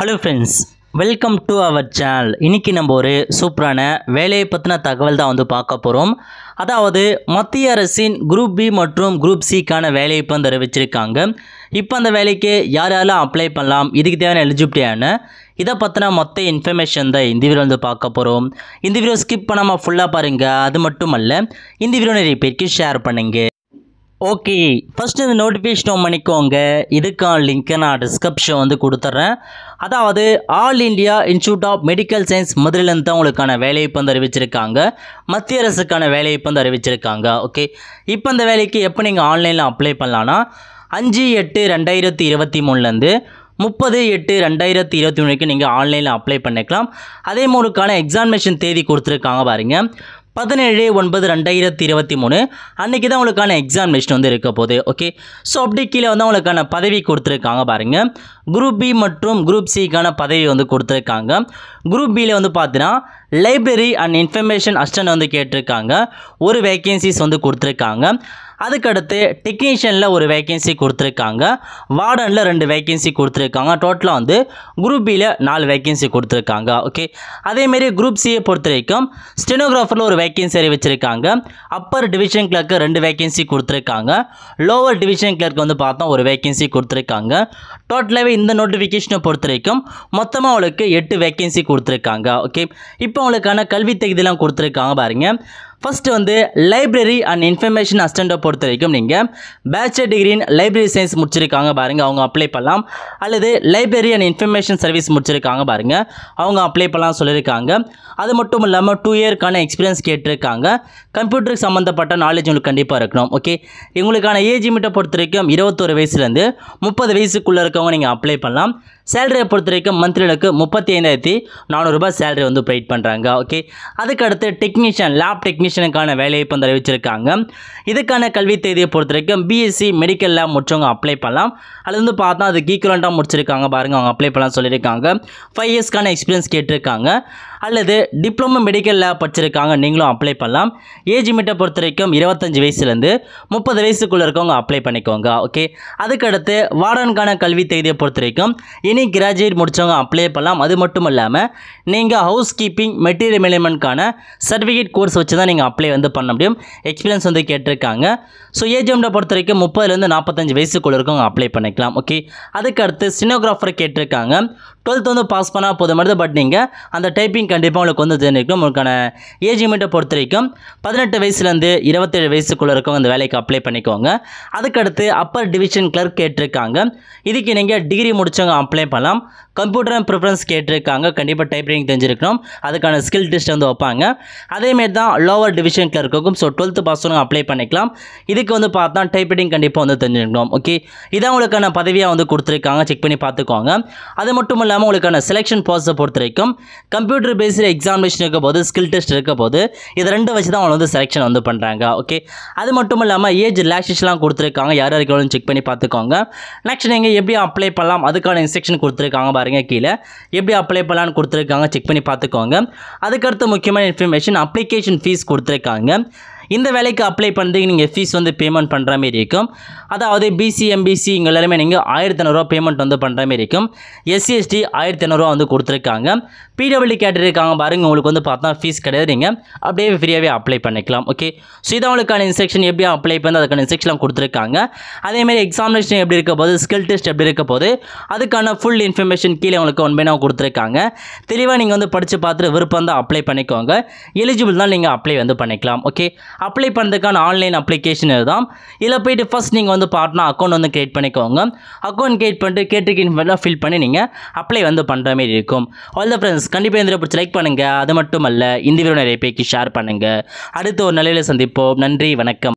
hello friends welcome to our channel இன்னைக்கு நம்ம ஒரு சூப்பரான வேலையை பற்றின தகவல் தான் வந்து பார்க்க போகிறோம் அதாவது மத்திய அரசின் குரூப் பி மற்றும் குரூப் சிக்கான வேலையை இப்போ வந்து அறிவிச்சிருக்காங்க இப்போ அந்த வேலைக்கு யார் யாரெல்லாம் அப்ளை பண்ணலாம் இதுக்கு தேவையான எலிஜிபிலிட்டியான இதை பற்றின மொத்த இன்ஃபர்மேஷன் தான் இந்த வீடியோ வந்து பார்க்க போகிறோம் இந்த வீடியோ ஸ்கிப் பண்ணாமல் ஃபுல்லாக பாருங்கள் அது மட்டும் அல்ல இந்த வீடியோ நிறைய பேருக்கு ஷேர் பண்ணுங்கள் ஓகே ஃபஸ்ட் இந்த நோட்டிஃபிகேஷன் பண்ணிக்கோங்க இதுக்கான லிங்க்கை நான் டிஸ்கிரிப்ஷன் வந்து கொடுத்துட்றேன் அதாவது all India institute of medical science மதுரையிலேருந்து தான் உங்களுக்கான வேலைவாய்ப்பு வந்து அறிவிச்சிருக்காங்க மத்திய அரசுக்கான வேலைவாய்ப்பு வந்து அறிவிச்சிருக்காங்க ஓகே இப்போ அந்த வேலைக்கு எப்போ நீங்கள் ஆன்லைனில் அப்ளை பண்ணலான்னா அஞ்சு எட்டு ரெண்டாயிரத்தி இருபத்தி மூணுலேருந்து முப்பது எட்டு ரெண்டாயிரத்தி இருபத்தி மூணு வரைக்கும் நீங்கள் ஆன்லைனில் அப்ளை பண்ணிக்கலாம் அதே மூணுக்கான எக்ஸாமினேஷன் தேதி கொடுத்துருக்காங்க பாருங்க பதினேழு ஒன்பது ரெண்டாயிரத்தி இருபத்தி மூணு அன்றைக்கி தான் உங்களுக்கான எக்ஸாமினேஷன் வந்து இருக்க போகுது ஓகே ஸோ அப்படி கீழே வந்து உங்களுக்கான பதவி கொடுத்துருக்காங்க பாருங்க குரூப் பி மற்றும் குரூப் சிக்கான பதவி வந்து கொடுத்துருக்காங்க குரூப் பியில் வந்து பார்த்தீங்கன்னா லைப்ரரி அண்ட் இன்ஃபர்மேஷன் அசிஸ்டன்ட் வந்து கேட்டிருக்காங்க ஒரு வேகன்சிஸ் வந்து கொடுத்துருக்காங்க அதுக்கடுத்து டெக்னீஷியனில் ஒரு வேகன்சி கொடுத்துருக்காங்க வார்டனில் ரெண்டு வேகன்சி கொடுத்துருக்காங்க டோட்டலாக வந்து குரூப் பியில் நாலு வேகன்சி கொடுத்துருக்காங்க ஓகே அதேமாரி குரூப் சியை பொறுத்த வரைக்கும் ஸ்டெனோகிராஃபரில் ஒரு வேகன்சி அறிவிச்சிருக்காங்க அப்பர் டிவிஷன் கிளர்க்கு ரெண்டு வேகன்சி கொடுத்துருக்காங்க லோவர் டிவிஷன் கிளர்க் வந்து பார்த்தோம் ஒரு வேகன்சி கொடுத்துருக்காங்க டோட்டலாகவே இந்த நோட்டிஃபிகேஷனை பொறுத்த வரைக்கும் மொத்தமாக உங்களுக்கு எட்டு வேகன்சி கொடுத்துருக்காங்க ஓகே இப்போ உங்களுக்கான கல்வி தகுதியெல்லாம் கொடுத்துருக்காங்க பாருங்க ஃபஸ்ட்டு வந்து லைப்ரரி அண்ட் இன்ஃபர்மேஷன் அசிஸ்டண்ட்டை பொறுத்த வரைக்கும் நீங்கள் bachelor degree in library science முடிச்சிருக்காங்க பாருங்கள் அவங்க அப்ளை பண்ணலாம் அல்லது லைப்ரரி அண்ட் இன்ஃபர்மேஷன் சர்வீஸ் முடிச்சிருக்காங்க பாருங்கள் அவங்க அப்ளை பண்ணலாம் சொல்லியிருக்காங்க அது மட்டும் இல்லாமல் டூ இயர்க்கான எக்ஸ்பீரியன்ஸ் கேட்டிருக்காங்க கம்ப்யூட்டருக்கு சம்மந்தப்பட்ட நாலேஜ் உங்களுக்கு கண்டிப்பாக இருக்கணும் ஓகே உங்களுக்கான ஏஜ் லிமிட்டை பொறுத்த வரைக்கும் இருபத்தொரு வயசுலேருந்து முப்பது வயசுக்குள்ளே இருக்கவங்க நீங்கள் அப்ளை பண்ணலாம் சேலரியை பொறுத்த வரைக்கும் மந்த்லிக்கு முப்பத்தி ஐந்தாயிரத்தி நானூறுரூபா சேலரி வந்து ப்ரொவைட் பண்ணுறாங்க ஓகே அதுக்கடுத்து டெக்னீஷியன் லேப் டெக்னீஷியனுக்கான வேலையை இப்போ வந்து அறிவிச்சிருக்காங்க இதுக்கான கல்வி தேதியை பொறுத்த வரைக்கும் பிஎஸ்சி மெடிக்கல் லேப் முடிச்சவங்க அப்ளை பண்ணலாம் அது வந்து பார்த்தா அதுக்கு ஈக்குவலண்ட்டாக முடிச்சிருக்காங்க பாருங்கள் அவங்க அப்ளை பண்ணலாம் சொல்லியிருக்காங்க ஃபைவ் இயர்ஸ்க்கான எக்ஸ்பீரியன்ஸ் கேட்டிருக்காங்க அல்லது டிப்ளமோ மெடிக்கல் லேப் படிச்சிருக்காங்க நீங்களும் அப்ளை பண்ணலாம் ஏஜ் லிமிட்டை பொறுத்த வரைக்கும் இருபத்தஞ்சு வயசுலேருந்து முப்பது வயசுக்குள்ளே இருக்கவங்க அப்ளை பண்ணிக்கோங்க ஓகே அதுக்கடுத்து வார்டனுக்கான கல்வி தேதியை பொறுத்த வரைக்கும் இனி கிராஜுவேட் முடித்தவங்க அப்ளை பண்ணலாம் அது மட்டும் இல்லாமல் நீங்கள் ஹவுஸ் கீப்பிங் மெட்டீரியல் மேனேஜ்மெண்ட்கான சர்டிஃபிகேட் கோர்ஸ் வச்சு தான் நீங்கள் அப்ளை வந்து பண்ண முடியும் எக்ஸ்பீரியன்ஸ் வந்து கேட்டிருக்காங்க ஸோ ஏஜ் லிமிட்டை பொறுத்த வரைக்கும் முப்பதுலேருந்து நாற்பத்தஞ்சு வயசுக்குள்ளே இருக்கவங்க அப்ளை பண்ணிக்கலாம் ஓகே அதுக்கடுத்து சினோகிராஃபர் கேட்டிருக்காங்க டுவெல்த் வந்து பாஸ் பண்ணால் போதும் மாதிரி பட் நீங்கள் அந்த டைப்பிங் கண்டிப்பாக உங்களுக்கு வந்து தெரிஞ்சிருக்கும் உங்களுக்கான ஏஜ் லிமிட்டை பொறுத்த வரைக்கும் பதினெட்டு வயசுலேருந்து இருபத்தேழு வயசுக்குள்ளே இருக்கவங்க அந்த வேலைக்கு அப்ளை பண்ணிக்கோங்க அதுக்கடுத்து அப்பர் டிவிஷன் கிளர்க் கேட்டிருக்காங்க இதுக்கு நீங்கள் டிகிரி முடிச்சவங்க அப்ளை பண்ணலாம் கம்ப்யூட்டர் அண்ட் ப்ரிஃபரன்ஸ் கேட்டிருக்காங்க கண்டிப்பாக டைப்ரைட்டிங் தெரிஞ்சிருக்கணும் அதுக்கான ஸ்கில் டெஸ்ட் வந்து வைப்பாங்க அதேமாரி தான் லோவர் டிவிஷன் கிளர்க்குக்கும் ஸோ டுவெல்த்து பாஸ் அப்ளை பண்ணிக்கலாம் இதுக்கு வந்து பார்த்தா டைப்ரைட்டிங் கண்டிப்பாக வந்து தெரிஞ்சிருக்கணும் ஓகே இதான் உங்களுக்கான பதவியாக வந்து கொடுத்துருக்காங்க செக் பண்ணி பார்த்துக்கோங்க அது மட்டும் இல்லாமல் உங்களுக்கான செலெக்ஷன் ப்ராசஸை பொறுத்த வரைக்கும் கம்ப்யூட்டர் பேஸ்டு எக்ஸாமினேஷன் இருக்க போது ஸ்கில் டெஸ்ட் இருக்க போது இது ரெண்டு வச்சு தான் அவங்க வந்து செலெக்ஷன் வந்து பண்ணுறாங்க ஓகே அது மட்டும் இல்லாமல் ஏஜ் ரிலாக்ஸேஷன்லாம் கொடுத்துருக்காங்க யார் யாருக்கு செக் பண்ணி பார்த்துக்கோங்க நெக்ஸ்ட் நீங்கள் எப்படி அப்ளை பண்ணலாம் அதுக்கான இன்ஸ்ட்ரக்ஷன் கொடுத்துருக்காங்க பாருங்க கீழே எப்படி அப்ளை பண்ணலான்னு கொடுத்துருக்காங்க செக் பண்ணி பார்த்துக்கோங்க அதுக்கடுத்து முக்கியமான இன்ஃபர்மேஷன் அப்ளிகேஷன் ஃபீஸ் கொடுத்துருக்காங்க இந்த வேலைக்கு அப்ளை பண்ணுறதுக்கு நீங்கள் ஃபீஸ் வந்து பேமெண்ட் பண்ணுற மாதிரி இருக்கும் அதாவது பிசி எம்பிசி இங்கே எல்லாருமே நீங்கள் ஆயிரத்தி ஐநூறுரூவா பேமெண்ட் வந்து பண்ணுற மாதிரி இருக்கும் எஸ்சி எஸ்டி ஆயிரத்தி ஐநூறுரூவா வந்து கொடுத்துருக்காங்க பிடபிள்யூ கேட்டிருக்காங்க பாருங்க உங்களுக்கு வந்து பார்த்தா ஃபீஸ் கிடையாது நீங்கள் அப்படியே ஃப்ரீயாகவே அப்ளை பண்ணிக்கலாம் ஓகே ஸோ இதான் உங்களுக்கான இன்ஸ்ட்ரக்ஷன் எப்படி அப்ளை பண்ணி அதுக்கான இன்ஸ்ட்ரக்ஷன் கொடுத்துருக்காங்க அதேமாதிரி எக்ஸாமினேஷன் எப்படி இருக்க போது ஸ்கில் டெஸ்ட் எப்படி இருக்க போது அதுக்கான ஃபுல் இன்ஃபர்மேஷன் கீழே உங்களுக்கு ஒன் பை நான் கொடுத்துருக்காங்க தெளிவாக நீங்கள் வந்து படித்து பார்த்துட்டு விருப்பம் தான் அப்ளை பண்ணிக்கோங்க எலிஜிபிள் தான் நீங்கள் அப்ளை வந்து பண்ணிக்கலாம் ஓகே அப்ளை பண்ணுறதுக்கான ஆன்லைன் அப்ளிகேஷன் இதுதான் இதில் போயிட்டு ஃபஸ்ட் நீங்கள் வந்து பார்ட்னா அக்கௌண்ட் வந்து க்ரியேட் பண்ணிக்கோங்க அக்கௌண்ட் க்ரியேட் பண்ணிட்டு கேட்டிருக்க இன்ஃபர்மெல்லாம் ஃபில் பண்ணி நீங்கள் அப்ளை வந்து பண்ணுற மாதிரி இருக்கும் ஆல் த ஃப்ரெண்ட்ஸ் கண்டிப்பாக இந்த பிடிச்சி லைக் பண்ணுங்கள் அது மட்டும் அல்ல இந்த வீடியோ நிறைய பேருக்கு ஷேர் பண்ணுங்கள் அடுத்த ஒரு நிலையில் சந்திப்போம் நன்றி வணக்கம்